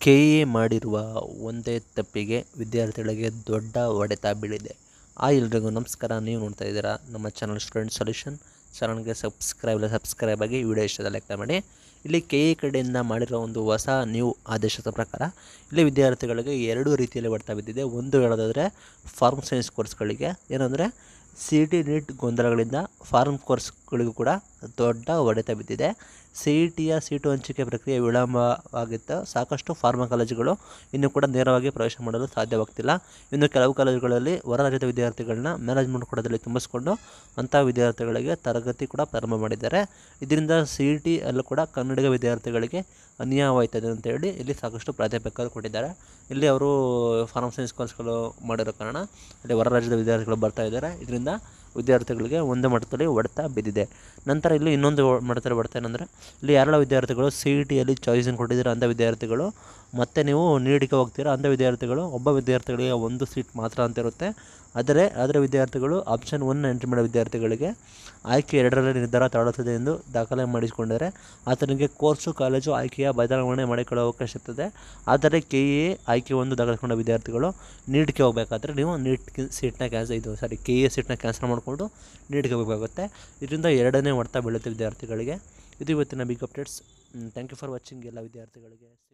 K A ಮಾಡಿರುವ ಒಂದೇ ತಪ್ಪಿಗೆ ವಿದ್ಯಾರ್ಥಿಗಳಿಗೆ ದೊಡ್ಡ ಹೊಡೆತ ಬೀಳಿದೆ ಆ ಎಲ್ರಿಗೂ ನಮಸ್ಕಾರ ನೀವು ನೋಡ್ತಾ ಇದ್ದೀರಾ ನಮ್ಮ ಚಾನಲ್ ಸ್ಟೂಡೆಂಟ್ ಸೊಲ್ಯೂಷನ್ ಚಾನಲ್ಗೆ ಸಬ್ಸ್ಕ್ರೈಬ್ ಇಲ್ಲ ಸಬ್ಸ್ಕ್ರೈಬ್ ಆಗಿ ವಿಡಿಯೋ ಇಷ್ಟದ ಲೆಕ್ಕ ಮಾಡಿ ಇಲ್ಲಿ ಕೆ ಎ ಕಡೆಯಿಂದ ಮಾಡಿರೋ ಒಂದು ಹೊಸ ನ್ಯೂ ಆದೇಶದ ಪ್ರಕಾರ ಇಲ್ಲಿ ವಿದ್ಯಾರ್ಥಿಗಳಿಗೆ ಎರಡು ರೀತಿಯಲ್ಲಿ ಹೊಡೆತ ಬಿದ್ದಿದೆ ಒಂದು ಹೇಳೋದಾದರೆ ಫಾರ್ಮ್ ಸೈನ್ಸ್ ಕೋರ್ಸ್ಗಳಿಗೆ ಏನಂದರೆ ಸಿ ಇ ಟಿ ನೀಟ್ ಗೊಂದಲಗಳಿಂದ ಫಾರ್ಮ್ ಕೋರ್ಸ್ಗಳಿಗೂ ಕೂಡ ದೊಡ್ಡ ಹೊಡೆತ ಬಿದ್ದಿದೆ ಸಿ ಇ ಟಿಯ ಸೀಟು ಹಂಚಿಕೆ ಪ್ರಕ್ರಿಯೆ ವಿಳಂಬವಾಗಿತ್ತು ಸಾಕಷ್ಟು ಫಾರ್ಮಾ ಕಾಲೇಜುಗಳು ಇನ್ನೂ ಕೂಡ ನೇರವಾಗಿ ಪ್ರವೇಶ ಮಾಡಲು ಸಾಧ್ಯವಾಗ್ತಿಲ್ಲ ಇನ್ನು ಕೆಲವು ಕಾಲೇಜುಗಳಲ್ಲಿ ಹೊರ ರಾಜ್ಯದ ವಿದ್ಯಾರ್ಥಿಗಳನ್ನ ಮ್ಯಾನೇಜ್ಮೆಂಟ್ ಕೂಡದಲ್ಲಿ ತುಂಬಿಸ್ಕೊಂಡು ಅಂಥ ವಿದ್ಯಾರ್ಥಿಗಳಿಗೆ ತರಗತಿ ಕೂಡ ಪ್ರಾರಂಭ ಮಾಡಿದ್ದಾರೆ ಇದರಿಂದ ಸಿ ಇ ಟಿ ಅಲ್ಲೂ ಕೂಡ ಕನ್ನಡಿಗ ವಿದ್ಯಾರ್ಥಿಗಳಿಗೆ ಅನ್ಯಾಯವಾಯ್ತದೆ ಅಂತೇಳಿ ಇಲ್ಲಿ ಸಾಕಷ್ಟು ಪ್ರಾಧ್ಯಾಪಕರು ಕೊಟ್ಟಿದ್ದಾರೆ ಇಲ್ಲಿ ಅವರು ಫಾರ್ಮ್ ಸೈನ್ಸ್ ಕೋರ್ಸ್ಗಳು ಮಾಡಿರೋ ಕಾರಣ ಇಲ್ಲಿ ಹೊರ ರಾಜ್ಯದ ವಿದ್ಯಾರ್ಥಿಗಳು ಬರ್ತಾ ಇದ್ದಾರೆ ಇದರಿಂದ ವಿದ್ಯಾರ್ಥಿಗಳಿಗೆ ಒಂದು ಮಟ್ಟದಲ್ಲಿ ಹೊಡೆತ ಬಿದ್ದಿದೆ ನಂತರ ಇಲ್ಲಿ ಇನ್ನೊಂದು ಮಟ್ಟದಲ್ಲಿ ಹೊಡೆತ ಏನಂದರೆ ಇಲ್ಲಿ ಯಾರೆಲ್ಲ ವಿದ್ಯಾರ್ಥಿಗಳು ಸಿ ಇ ಟಿಯಲ್ಲಿ ಚಾಯ್ಸನ್ನು ಕೊಟ್ಟಿದ್ದೀರ ಅಂಥ ವಿದ್ಯಾರ್ಥಿಗಳು ಮತ್ತೆ ನೀವು ನೀಡಿಕೆ ಹೋಗ್ತೀರಾ ಅಂಥ ವಿದ್ಯಾರ್ಥಿಗಳು ಒಬ್ಬ ವಿದ್ಯಾರ್ಥಿಗಳಿಗೆ ಒಂದು ಸೀಟ್ ಮಾತ್ರ ಅಂತ ಇರುತ್ತೆ ಆದರೆ ಆದರೆ ವಿದ್ಯಾರ್ಥಿಗಳು ಆಪ್ಷನ್ ಒನ್ ಎಂಟ್ರಿ ಮಾಡೋ ವಿದ್ಯಾರ್ಥಿಗಳಿಗೆ ಆಯ್ಕೆ ಎರಡರಲ್ಲಿ ನಿರ್ಧಾರ ತಾಳುತ್ತದೆ ಎಂದು ದಾಖಲೆ ಮಾಡಿಸಿಕೊಂಡಿದ್ದಾರೆ ಆತನಿಗೆ ಕೋರ್ಸು ಕಾಲೇಜು ಆಯ್ಕೆಯ ಬದಲಾವಣೆ ಮಾಡಿಕೊಳ್ಳುವ ಅವಕಾಶ ಇರ್ತದೆ ಆದರೆ ಕೆ ಎ ಆಯ್ಕೆ ಒಂದು ದಾಖಲಿಸಿಕೊಂಡ ವಿದ್ಯಾರ್ಥಿಗಳು ನೀಟ್ಗೆ ಹೋಗಬೇಕಾದ್ರೆ ನೀವು ನೀಟ್ ಸೀಟ್ನ ಕ್ಯಾನ್ಸಲ್ ಇದು ಸಾರಿ ಕೆ ಎ ಸೀಟ್ನ ಕ್ಯಾನ್ಸಲ್ ಮಾಡಿಕೊಂಡು ನೀಟ್ಗೆ ಹೋಗಬೇಕಾಗುತ್ತೆ ಇದರಿಂದ ಎರಡನೇ ಹೊಡೆತ ಬೀಳುತ್ತೆ ವಿದ್ಯಾರ್ಥಿಗಳಿಗೆ ಇದು ಇವತ್ತಿನ big updates thank you for watching ಎಲ್ಲ ವಿದ್ಯಾರ್ಥಿಗಳಿಗೆ